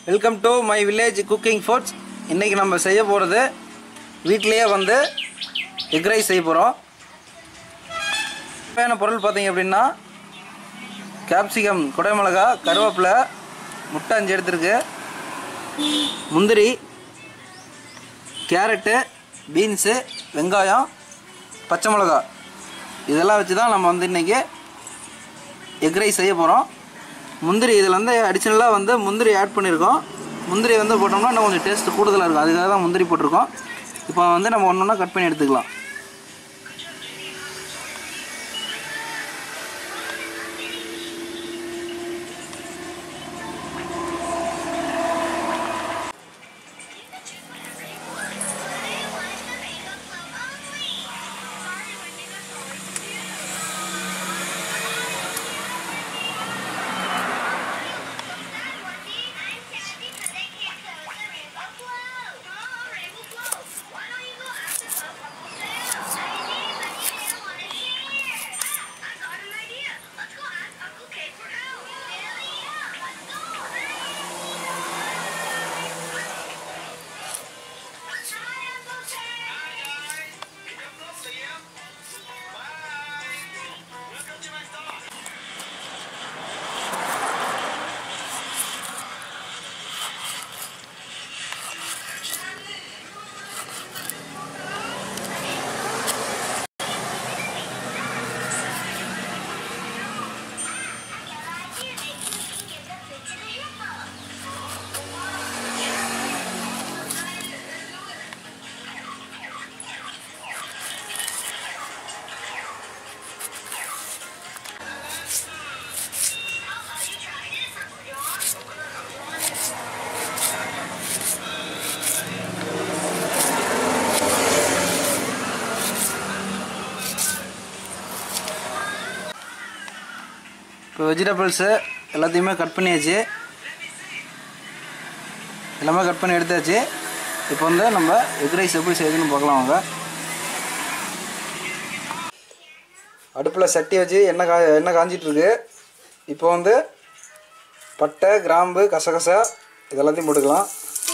welcome to my village cooking foods இன்றைக்கி நம்ம செய்ய போகிறது வீட்டிலேயே வந்து எக் ரைஸ் செய்ய போகிறோம் தேவையான பொருள் பார்த்தீங்க அப்படின்னா கேப்சிகம் குடைமிளகா கருவேப்பிலை முட்டை அஞ்சு எடுத்துருக்கு முந்திரி கேரட்டு பீன்ஸு வெங்காயம் பச்சை மிளகா இதெல்லாம் வச்சு தான் நம்ம வந்து இன்றைக்கி எக் ரைஸ் செய்ய போகிறோம் முந்திரி இதில் வந்து அடிஷ்னலாக வந்து முந்திரி ஆட் பண்ணியிருக்கோம் முந்திரி வந்து போட்டோம்னா இன்னும் கொஞ்சம் டேஸ்ட் கூடுதலாக இருக்கும் அதுக்காக தான் முந்திரி போட்டிருக்கோம் இப்போ வந்து நம்ம ஒன்று ஒன்றா கட் பண்ணி எடுத்துக்கலாம் இப்போ வெஜிடபிள்ஸு எல்லாத்தையுமே கட் பண்ணியாச்சு எல்லாமே கட் பண்ணி எடுத்தாச்சு இப்போ வந்து நம்ம எக் ரைஸ் எப்படி செய்யுதுன்னு பார்க்கலாம் வாங்க அடுப்பில் சட்டி வச்சு எண்ணெய் கா எண்ணெய் காஞ்சிட்ருக்கு இப்போ வந்து பட்டை கிராம்பு கசகசா இது எல்லாத்தையும் போட்டுக்கலாம்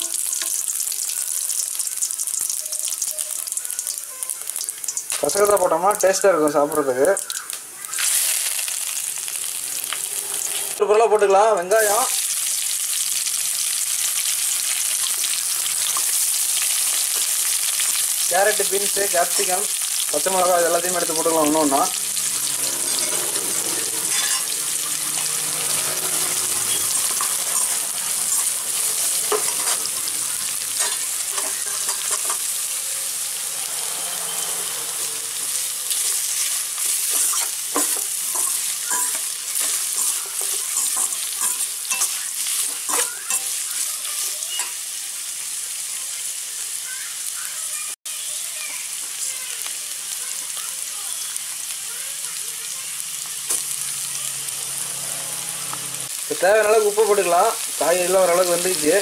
கசகசா போட்டோம்னா டேஸ்ட்டாக இருக்கும் சாப்பிட்றதுக்கு ஒரு பொருளாக போட்டுக்கலாம் வெங்காயம் கேரட்டு பீன்ஸு கேப்சிகம் பச்சை மிளகாய் இது எல்லாத்தையும் எடுத்து போட்டுக்கலாம் ஒன்று ஒன்றா இப்போ தேவையான அளவுக்கு உப்பு போட்டுக்கலாம் காய்கறிலாம் ஓரளவுக்கு வந்துருச்சு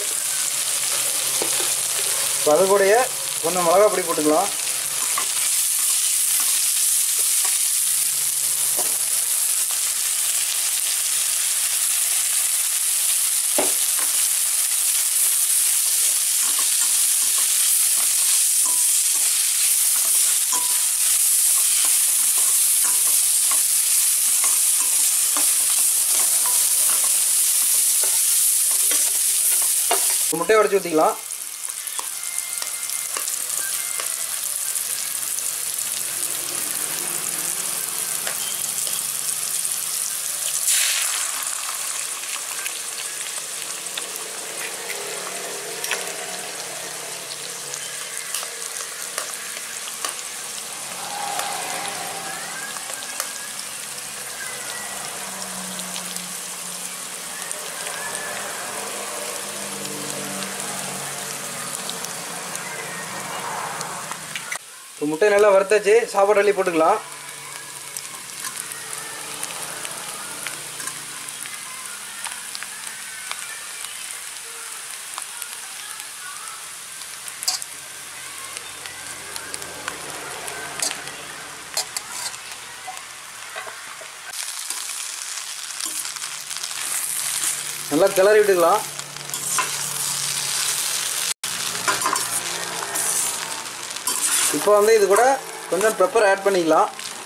இப்போ அது கூடயே கொஞ்சம் மிளகா பொடி போட்டுக்கலாம் முட்டையை உடச்சி ஊற்றிக்கலாம் இப்போ முட்டையை நல்லா வறுத்தாச்சு சாப்பாடு அள்ளி போட்டுக்கலாம் நல்லா கிளறி விட்டுக்கலாம் இப்போ வந்து இது கூட கொஞ்சம் பெப்பர் ஆட் பண்ணிக்கலாம்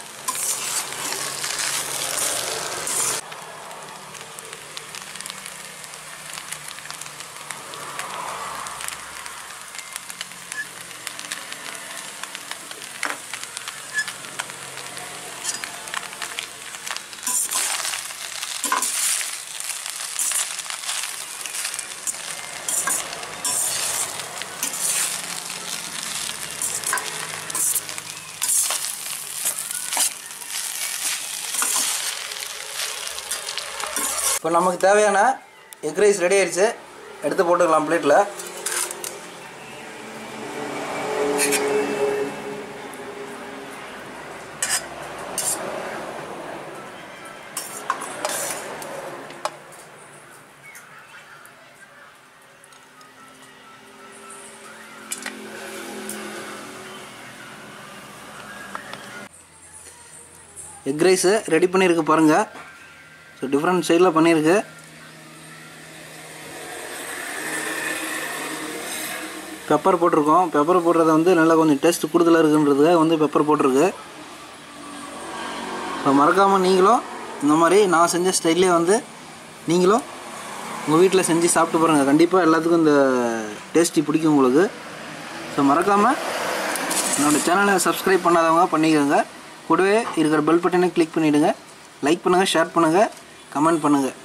இப்போ நமக்கு தேவையான எக் ரைஸ் ரெடி ஆயிடுச்சு எடுத்து போட்டுக்கலாம் பிளேட்டில் எக் ரைஸு ரெடி பண்ணியிருக்கு பாருங்கள் ஸோ டிஃப்ரெண்ட் சைடில் பண்ணியிருக்கு பெப்பர் போட்டிருக்கோம் பெப்பர் போடுறத வந்து நல்லா கொஞ்சம் டேஸ்ட் கூடுதலாக இருக்குன்றதுக்காக வந்து பெப்பர் போட்டிருக்கு ஸோ மறக்காமல் நீங்களும் இந்த மாதிரி நான் செஞ்ச ஸ்டைல்லே வந்து நீங்களும் உங்கள் வீட்டில் செஞ்சு சாப்பிட்டு பாருங்கள் கண்டிப்பாக எல்லாத்துக்கும் இந்த டேஸ்டி பிடிக்கும் உங்களுக்கு ஸோ மறக்காமல் என்னோடய சேனலை சப்ஸ்கிரைப் பண்ணாதவங்க பண்ணிக்கோங்க கூடவே இருக்கிற பெல் பட்டனை கிளிக் பண்ணிவிடுங்க லைக் பண்ணுங்கள் ஷேர் பண்ணுங்கள் கமெண்ட் பண்ணுங்கள்